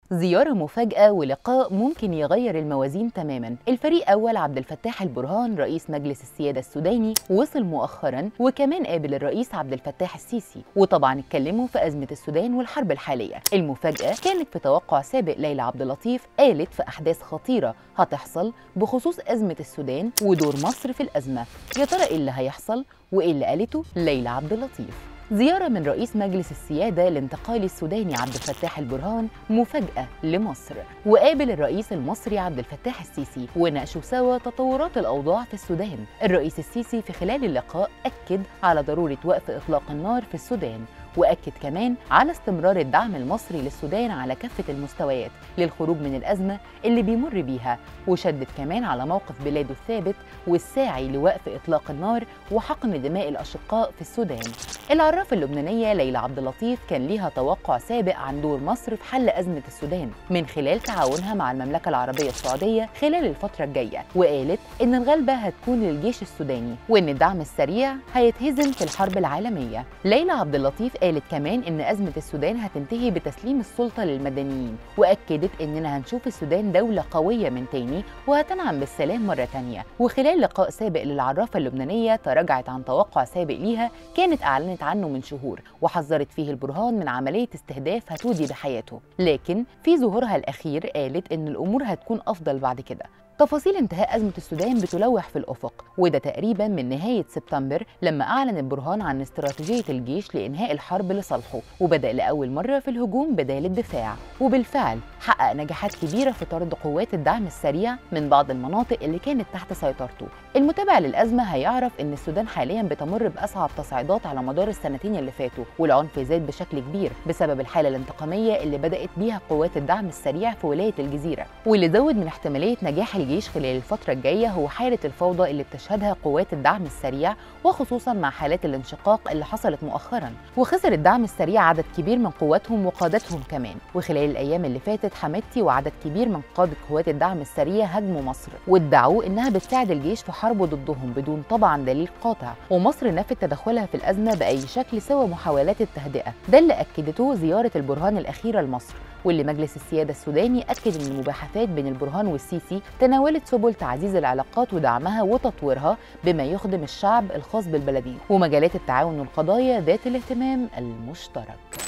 زيارة مفاجأة ولقاء ممكن يغير الموازين تماما الفريق أول عبد الفتاح البرهان رئيس مجلس السيادة السوداني وصل مؤخرا وكمان قابل الرئيس عبد الفتاح السيسي وطبعا اتكلموا في أزمة السودان والحرب الحالية المفاجأة كانت في توقع سابق ليلى عبد اللطيف قالت في أحداث خطيرة هتحصل بخصوص أزمة السودان ودور مصر في الأزمة يا ترى إيه اللي هيحصل وإيه اللي قالته ليلى عبد اللطيف زيارة من رئيس مجلس السيادة الانتقالي السوداني عبد الفتاح البرهان مفاجأة لمصر وقابل الرئيس المصري عبد الفتاح السيسي وناقشوا سوا تطورات الأوضاع في السودان الرئيس السيسي في خلال اللقاء أكد على ضرورة وقف إطلاق النار في السودان واكد كمان على استمرار الدعم المصري للسودان على كافه المستويات للخروج من الازمه اللي بيمر بيها وشدد كمان على موقف بلاده الثابت والساعي لوقف اطلاق النار وحقن دماء الاشقاء في السودان العرافه اللبنانيه ليلى عبد اللطيف كان ليها توقع سابق عن دور مصر في حل ازمه السودان من خلال تعاونها مع المملكه العربيه السعوديه خلال الفتره الجايه وقالت ان الغلبه هتكون للجيش السوداني وان الدعم السريع هيتهزم في الحرب العالميه ليلى عبد اللطيف قالت كمان ان ازمه السودان هتنتهي بتسليم السلطه للمدنيين واكدت اننا هنشوف السودان دوله قويه من تاني وهتنعم بالسلام مره تانيه وخلال لقاء سابق للعرافه اللبنانيه تراجعت عن توقع سابق ليها كانت اعلنت عنه من شهور وحذرت فيه البرهان من عمليه استهداف هتودي بحياته لكن في ظهورها الاخير قالت ان الامور هتكون افضل بعد كده تفاصيل انتهاء أزمة السودان بتلوح في الأفق وده تقريبا من نهاية سبتمبر لما أعلن البرهان عن استراتيجية الجيش لإنهاء الحرب لصالحه وبدأ لأول مرة في الهجوم بدال الدفاع وبالفعل حقق نجاحات كبيرة في طرد قوات الدعم السريع من بعض المناطق اللي كانت تحت سيطرته المتابع للأزمة هيعرف إن السودان حاليا بتمر بأصعب تصعيدات على مدار السنتين اللي فاتوا والعنف زاد بشكل كبير بسبب الحالة الانتقامية اللي بدأت بيها قوات الدعم السريع في ولاية الجزيرة واللي زود من احتمالية نجاح الجيش خلال الفترة الجاية هو حالة الفوضى اللي بتشهدها قوات الدعم السريع وخصوصا مع حالات الانشقاق اللي حصلت مؤخرا وخسر الدعم السريع عدد كبير من قواتهم وقادتهم كمان وخلال الأيام اللي فاتت حمدتي وعدد كبير من قادة قوات الدعم السريع هاجموا مصر وادعوا إنها بتساعد الجيش في حربه ضدهم بدون طبعا دليل قاطع ومصر نفت تدخلها في الأزمة بأي شكل سوى محاولات التهدئة ده اللي أكدته زيارة البرهان الأخيرة لمصر واللي مجلس السيادة السوداني أكد أن المباحثات بين البرهان والسيسي تناولت سبل تعزيز العلاقات ودعمها وتطويرها بما يخدم الشعب الخاص بالبلدين ومجالات التعاون والقضايا ذات الاهتمام المشترك